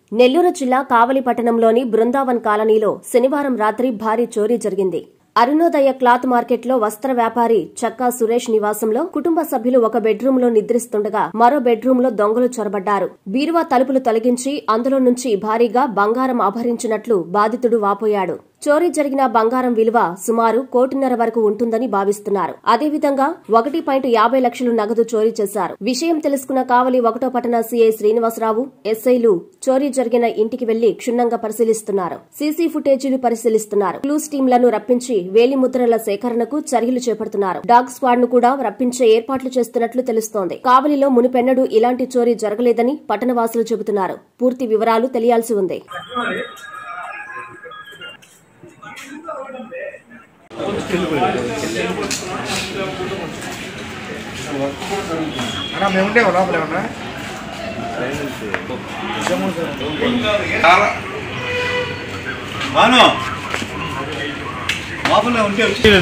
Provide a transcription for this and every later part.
నెల్లూరు జిల్లా కావలి పట్టణంలోని బృందావన్ కాలనీలో శనివారం రాత్రి భారీ చోరీ జరిగింది అరుణోదయ క్లాత్ మార్కెట్లో వస్త్ర వ్యాపారి చక్కా సురేష్ నివాసంలో కుటుంబ సభ్యులు ఒక బెడ్రూమ్ లో నిద్రిస్తుండగా మరో బెడ్రూమ్ లో దొంగలు చొరబడ్డారు బీరువా తలుపులు తొలగించి అందులో నుంచి భారీగా బంగారం అపహరించినట్లు బాధితుడు వాపోయాడు చోరీ జరిగిన బంగారం విలువ సుమారు కోటిన్నర వరకు ఉంటుందని భావిస్తున్నారు అదేవిధంగా ఒకటి పాయింట్ యాభై లక్షలు నగదు చోరీ చేశారు విషయం తెలుసుకున్న కావలి ఒకటో పట్టణ సీఐ శ్రీనివాసరావు ఎస్ఐలు చోరీ జరిగిన ఇంటికి వెళ్లి క్షుణ్ణంగా పరిశీలిస్తున్నారు సీసీ ఫుటేజీలు పరిశీలిస్తున్నారు క్లూస్ టీంలను రప్పించి వేలిముద్రల సేకరణకు చర్యలు చేపడుతున్నారు డాగ్ స్క్వాడ్ ను కూడా రప్పించే ఏర్పాట్లు చేస్తున్నట్లు తెలుస్తోంది కావలిలో మునిపెన్నడూ ఇలాంటి చోరీ జరగలేదని పట్టణవాసులు చెబుతున్నారు పూర్తి వివరాలు తెలియాల్సి ఉంది అన్నా మేము ఉంటే లోపల ఏమన్నా బాను లోపల ఉంటే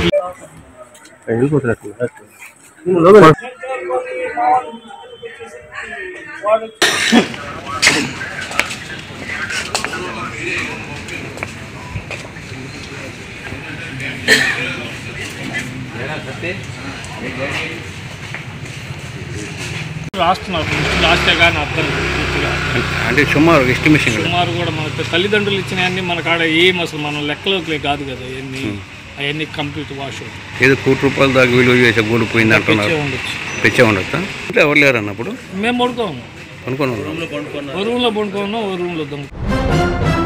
రాస్తున్నారు లాస్ట్ కానీ అర్థం పూర్తిగా అంటే సుమారు ఎస్టిమేషన్ సుమారు కూడా మన తల్లిదండ్రులు ఇచ్చినవన్నీ మన కాడ ఏం అసలు మనం లెక్కలోకి కాదు కదా అవన్నీ అవన్నీ కంప్లీట్ వాష్ ఏదో కోటి రూపాయల దాకా విలువ చేసే గోల్డ్ పోయింది అంటున్నారు ఉండొచ్చు తెచ్చే ఉండొచ్చా ఇంట్లో ఎవరు లేరు అన్నప్పుడు మేము పడుకోము అనుకున్నాను ఓ రూమ్లో పడుకోను ఓ రూమ్లో దొంగ